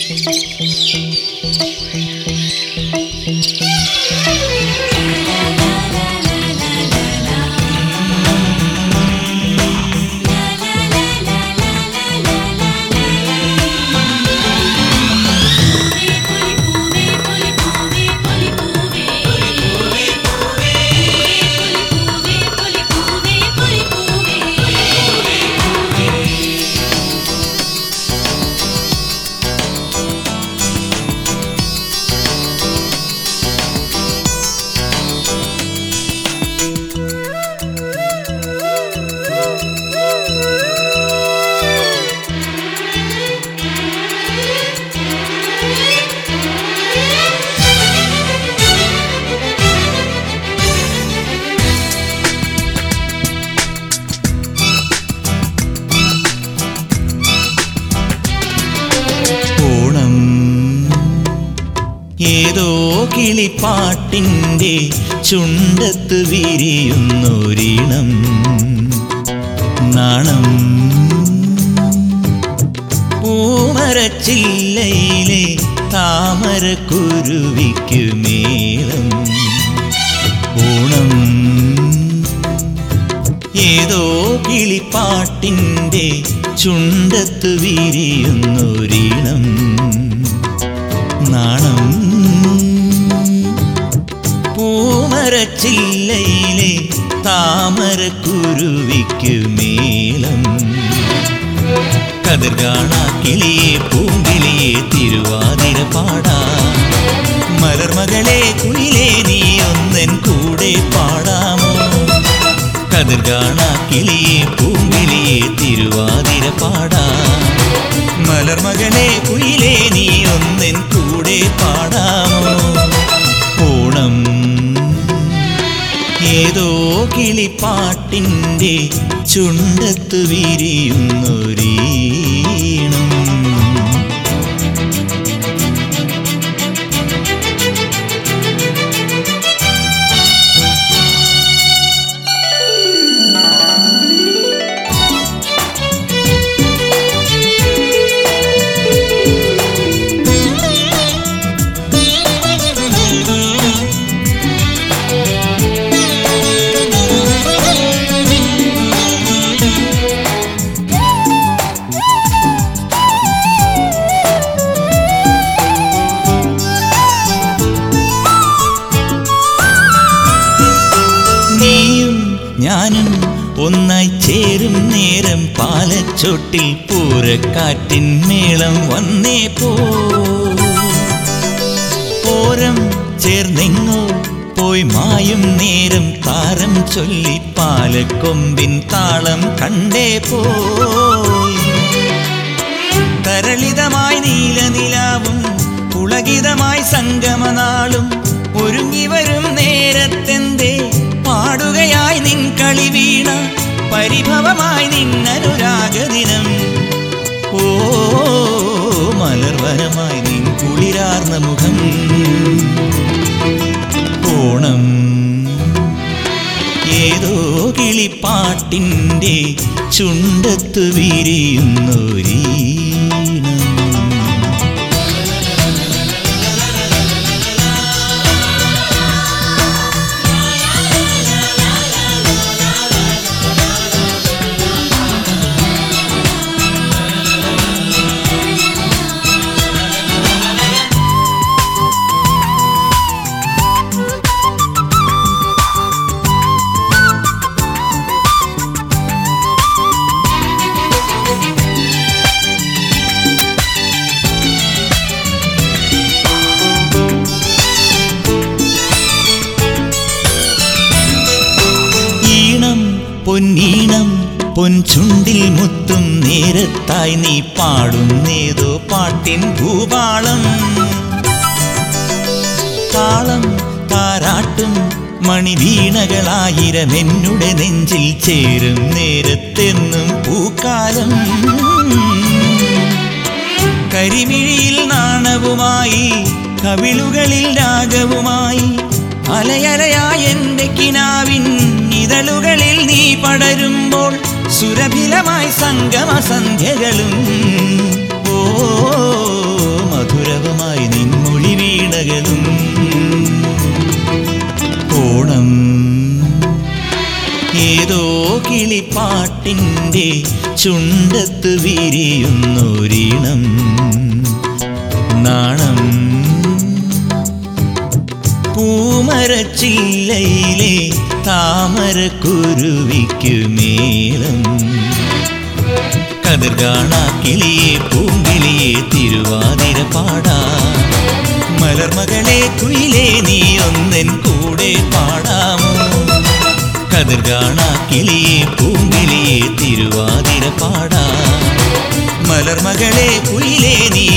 ഓണം ഏതോ കിളിപ്പാട്ടിൻ്റെ ചുണ്ടത്ത് വിരിയുന്നൊരീണം നാണം പൂമരച്ചില്ലയിലെ താമര കുരുവിക്കു മേളം ഓണം ഏതോ കിളിപ്പാട്ടിൻ്റെ ചുണ്ടത്ത് വിരിയുന്നൊരീണം നാണം പൂമരച്ചില്ലയിലെ താമര കുരുവിക്കു മേളം കതിർ കാണാ കിളിയെ പൂങ്കിളിയെ തിരുവാതിര പാടാ മലർമകളെ കുയിലേ നീ ഒന്നൻ കൂടെ പാടാമോ കതിർ കാണാ കിളിയെ പൂങ്കിളിയെ തിരുവാതിര പാടാ മലർമകളെ കുയിലേ നീ ഒന്നൻ കൂടെ പാടാമോ ഓണം ഏതോ കിളിപ്പാട്ടിൻ്റെ ചുണ്ടത്ത് വിരിയുന്നൊരീണം നീയും ഞാനും ഒന്നായി ചേരും നേരം പാലച്ചോട്ടിൽ പൂരക്കാറ്റിൻ മേളം വന്നേ പോ ഓരം ചേർന്നെങ്ങോ പോയി മായും നേരം താരം ചൊല്ലി പാലക്കൊമ്പിൻ താളം കണ്ടേ പോയി തരളിതമായി നീലനിലാവും പുളകിതമായി സംഗമനാളും ഒരുങ്ങി വരും നേരത്തെന്തേ പാടുകയായി നിൻ കളി വീണ പരിഭവമായി നിന്നനുരാഗദിനം ഓ മലർവനമായി നിൻ കുളിരാർന്ന മുഖം ഓണം ഏതോ കിളിപ്പാട്ടിൻ്റെ ചുണ്ടത്ത് വിരിയുന്നൊരീണം ഈണം പൊന്നീണം പൊൻചുണ്ടിൽ മുത്തും നേരത്തായി നീ പാടുന്നേതോ പാട്ടിൻ ഭൂപാളം താളം താരാട്ടും മണിവീണകളായിരം എന്നുടെ നെഞ്ചിൽ ചേരും നേരത്തെന്നും പൂക്കാലം കരിമിഴിയിൽ നാണവുമായി കവിളുകളിൽ രാഗവുമായി അലയലയായ എൻ്റെ കിനാവിൻ ഇതളുകളിൽ നീ പടരുമ്പോൾ സുരഭിലമായി സംഗമ സന്ധ്യകളും ഓ ചുണ്ടത്ത് വിരിയുന്നൊരീണം നാണം പൂമരച്ചില്ലയിലെ താമരക്കുരുവിക്കു മേളം കതിർ കാണാ കിളിയെ പൂങ്കിളിയെ തിരുവാതിര പാടാ മലർമകളെ കുയിലേ നീ ഒന്നൻ കൂടെ പാടാമോ കതിർ കാണാ കിളിയെ പൂങ്കിളിയെ തിരുവാതിര പാടാ മലർമകളെ കുയിലേ നീ